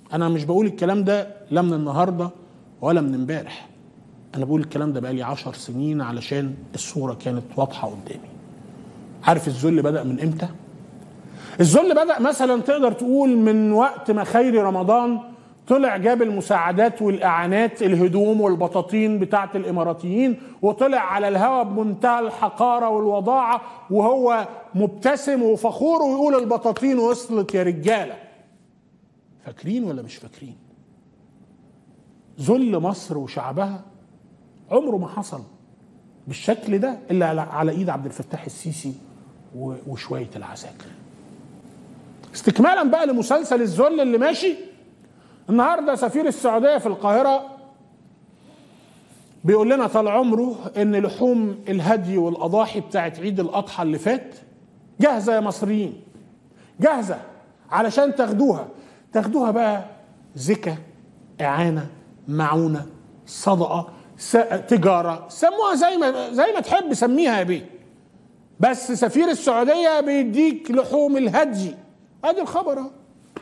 انا مش بقول الكلام ده لا من النهارده ولا من امبارح انا بقول الكلام ده بقالي عشر سنين علشان الصوره كانت واضحه قدامي عارف الذل بدا من امتى الذل بدا مثلا تقدر تقول من وقت ما خيري رمضان طلع جاب المساعدات والاعانات الهدوم والبطاطين بتاعه الاماراتيين وطلع على الهوا بمنتهى الحقاره والوضاعه وهو مبتسم وفخور ويقول البطاطين وصلت يا رجاله فاكرين ولا مش فاكرين ذل مصر وشعبها عمره ما حصل بالشكل ده الا على ايد عبد الفتاح السيسي وشويه العساكر استكمالا بقى لمسلسل الذل اللي ماشي النهارده سفير السعوديه في القاهره بيقول لنا طال عمره ان لحوم الهدي والاضاحي بتاعت عيد الاضحى اللي فات جاهزه يا مصريين جاهزه علشان تاخدوها تاخدوها بقى زكا اعانه معونه صدقه تجاره سموها زي ما زي ما تحب سميها يا بيه بس سفير السعوديه بيديك لحوم الهدي ادي الخبر اهو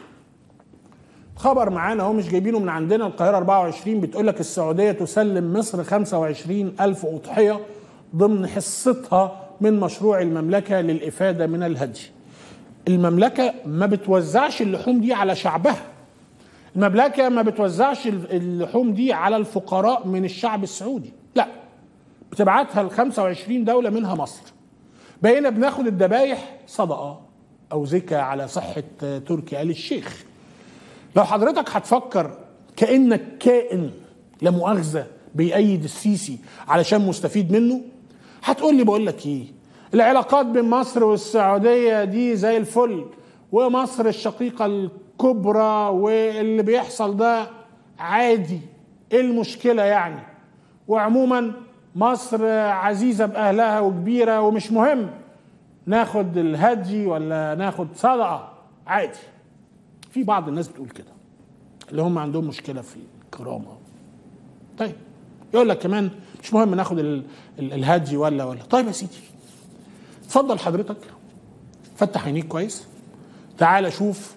خبر معانا اهو مش جايبينه من عندنا القاهره 24 بتقول لك السعوديه تسلم مصر 25 الف اضحيه ضمن حصتها من مشروع المملكه للافاده من الهدي. المملكه ما بتوزعش اللحوم دي على شعبها. المملكه ما بتوزعش اللحوم دي على الفقراء من الشعب السعودي، لا. بتبعتها ل 25 دوله منها مصر. بقينا بناخد الذبايح صدقه او زكاه على صحه تركي آل الشيخ. لو حضرتك هتفكر كانك كائن لا مؤاخذه بيأيد السيسي علشان مستفيد منه هتقول لي بقول لك ايه العلاقات بين مصر والسعوديه دي زي الفل ومصر الشقيقه الكبرى واللي بيحصل ده عادي ايه المشكله يعني وعموما مصر عزيزه باهلها وكبيره ومش مهم ناخد الهدي ولا ناخد صدقه عادي في بعض الناس بتقول كده اللي هم عندهم مشكله في الكرامه طيب يقول لك كمان مش مهم ناخد ال ال الهدي ولا ولا طيب يا سيدي اتفضل حضرتك فتح عينيك كويس تعال شوف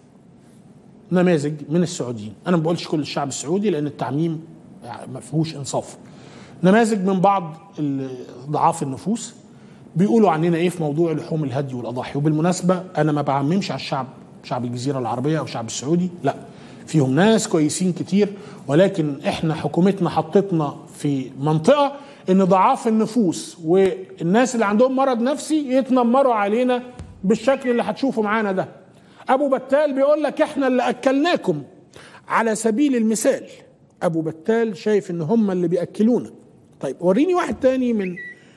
نماذج من السعوديين انا ما بقولش كل الشعب السعودي لان التعميم ما فيهوش انصاف نماذج من بعض ضعاف النفوس بيقولوا عننا ايه في موضوع لحوم الهدي والاضاحي وبالمناسبه انا ما بعممش على الشعب شعب الجزيره العربيه او الشعب السعودي لا فيهم ناس كويسين كتير ولكن احنا حكومتنا حطتنا في منطقه ان ضعاف النفوس والناس اللي عندهم مرض نفسي يتنمروا علينا بالشكل اللي هتشوفه معانا ده ابو بتال بيقول لك احنا اللي اكلناكم على سبيل المثال ابو بتال شايف ان هم اللي بياكلونا طيب وريني واحد تاني من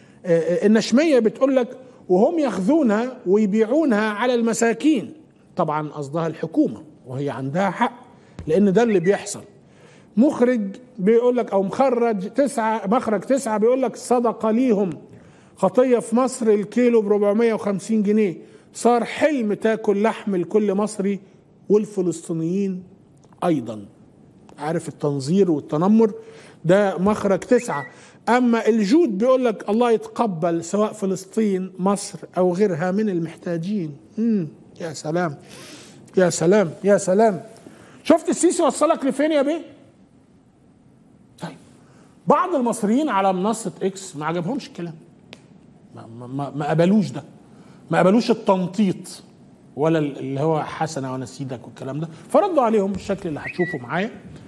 النشميه بتقول لك وهم ياخذونها ويبيعونها على المساكين طبعا قصدها الحكومه وهي عندها حق لان ده اللي بيحصل مخرج بيقول لك او مخرج تسعه مخرج تسعه بيقول لك صدقه ليهم خطيه في مصر الكيلو ب 450 جنيه صار حلم تاكل لحم لكل مصري والفلسطينيين ايضا عارف التنظير والتنمر ده مخرج تسعه اما الجود بيقول لك الله يتقبل سواء فلسطين مصر او غيرها من المحتاجين مم. يا سلام يا سلام يا سلام شفت السيسي وصلك لفين يا بيه طيب بعض المصريين على منصة اكس ما عجبهمش الكلام ما, ما, ما قبلوش ده ما قبلوش التنطيط ولا اللي هو حسنة وانا سيدك والكلام ده فردوا عليهم بالشكل اللي هتشوفه معايا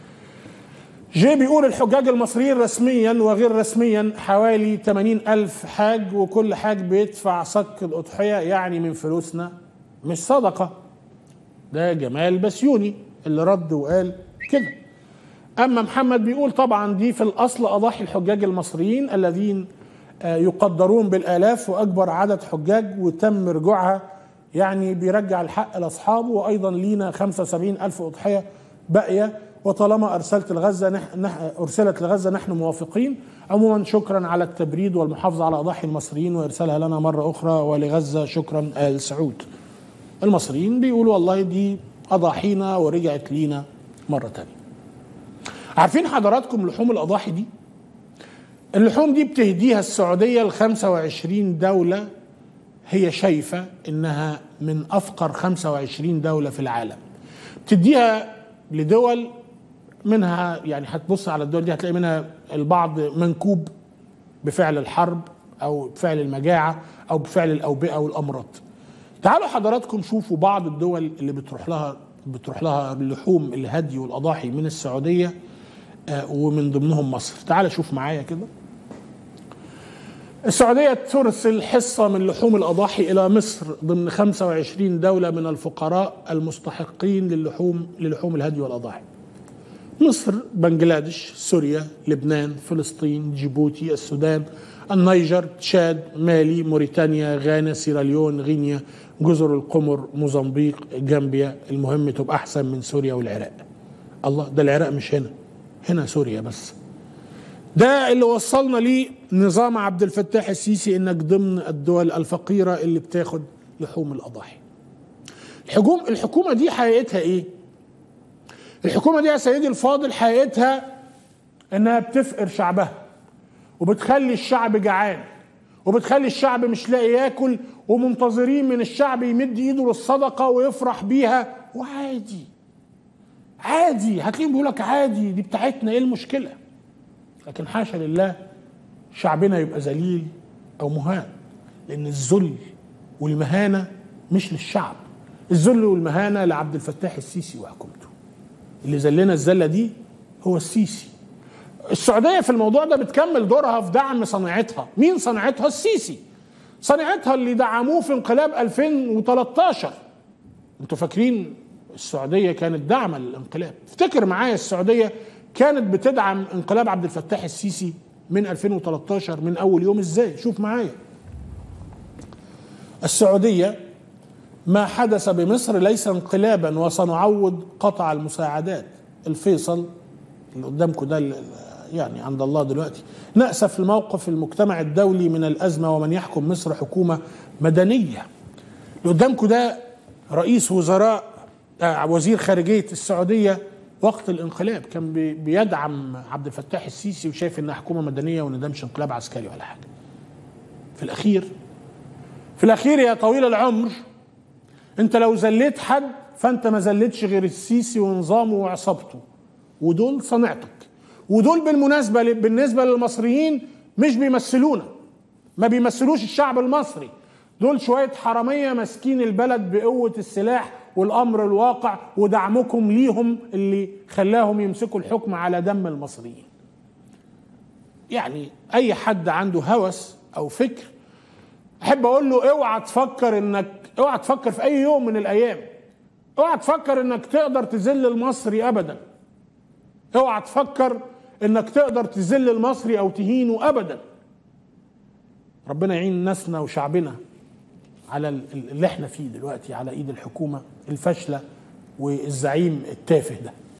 جي بيقول الحجاج المصريين رسميا وغير رسميا حوالي 80 ألف حاج وكل حاج بيدفع صك الأضحية يعني من فلوسنا مش صدقة ده جمال بسيوني اللي رد وقال كده أما محمد بيقول طبعا دي في الأصل أضاحي الحجاج المصريين الذين يقدرون بالآلاف وأكبر عدد حجاج وتم رجوعها يعني بيرجع الحق لأصحابه وأيضا لينا 75 ألف أضحية باقية وطالما أرسلت لغزة نح... نح... أرسلت لغزة نحن موافقين عموما شكرا على التبريد والمحافظة على أضاحي المصريين وإرسالها لنا مرة أخرى ولغزة شكرا آل سعود المصريين بيقولوا والله دي أضاحينا ورجعت لينا مرة تانية عارفين حضراتكم لحوم الأضاحي دي اللحوم دي بتهديها السعودية ل 25 دولة هي شايفة إنها من أفقر 25 دولة في العالم بتديها لدول منها يعني هتبص على الدول دي هتلاقي منها البعض منكوب بفعل الحرب او بفعل المجاعه او بفعل الاوبئه والامراض. تعالوا حضراتكم شوفوا بعض الدول اللي بتروح لها بتروح لها اللحوم الهدي والاضاحي من السعوديه آه، ومن ضمنهم مصر. تعال شوف معايا كده. السعودية ترسل حصة من لحوم الأضاحي إلى مصر ضمن 25 دولة من الفقراء المستحقين للحوم للحوم الهدي والأضاحي. مصر، بنجلاديش، سوريا، لبنان، فلسطين، جيبوتي، السودان، النيجر، تشاد، مالي، موريتانيا، غانا، سيراليون، غينيا، جزر القمر، موزمبيق، جامبيا، المهم تبقى أحسن من سوريا والعراق. الله ده العراق مش هنا. هنا سوريا بس. ده اللي وصلنا ليه نظام عبد الفتاح السيسي انك ضمن الدول الفقيره اللي بتاخد لحوم الاضاحي. الحكوم الحكومه دي حقيقتها ايه؟ الحكومه دي يا سيدي الفاضل حقيقتها انها بتفقر شعبها وبتخلي الشعب جعان وبتخلي الشعب مش لاقي ياكل ومنتظرين من الشعب يمد ايده للصدقه ويفرح بيها وعادي عادي هتلاقيهم بيقول لك عادي دي بتاعتنا ايه المشكله؟ لكن حاشا لله شعبنا يبقى ذليل او مهان لان الذل والمهانه مش للشعب الذل والمهانه لعبد الفتاح السيسي وحكومته اللي ذلنا الذله دي هو السيسي السعوديه في الموضوع ده بتكمل دورها في دعم صناعتها مين صناعتها السيسي صناعتها اللي دعموه في انقلاب 2013 انتوا فاكرين السعوديه كانت داعمه للانقلاب افتكر معايا السعوديه كانت بتدعم انقلاب عبد الفتاح السيسي من 2013 من اول يوم ازاي شوف معايا السعوديه ما حدث بمصر ليس انقلابا وسنعوض قطع المساعدات الفيصل اللي قدامكم ده اللي يعني عند الله دلوقتي نأسف لموقف المجتمع الدولي من الأزمة ومن يحكم مصر حكومة مدنية اللي قدامكم ده رئيس وزراء آه وزير خارجية السعودية وقت الانقلاب كان بي- بيدعم عبد الفتاح السيسي وشايف انها حكومه مدنيه وان ده مش انقلاب عسكري ولا حاجه. في الاخير في الاخير يا طويل العمر انت لو زليت حد فانت ما زلتش غير السيسي ونظامه وعصابته ودول صنعتك ودول بالمناسبه ل- بالنسبه للمصريين مش بيمثلونا ما بيمثلوش الشعب المصري دول شويه حراميه ماسكين البلد بقوه السلاح والامر الواقع ودعمكم ليهم اللي خلاهم يمسكوا الحكم على دم المصريين يعني اي حد عنده هوس او فكر احب اقول له اوعى تفكر انك اوعى تفكر في اي يوم من الايام اوعى تفكر انك تقدر تذل المصري ابدا اوعى تفكر انك تقدر تذل المصري او تهينه ابدا ربنا يعين ناسنا وشعبنا على ال- ال- اللي احنا فيه دلوقتي على ايد الحكومه الفاشله والزعيم التافه ده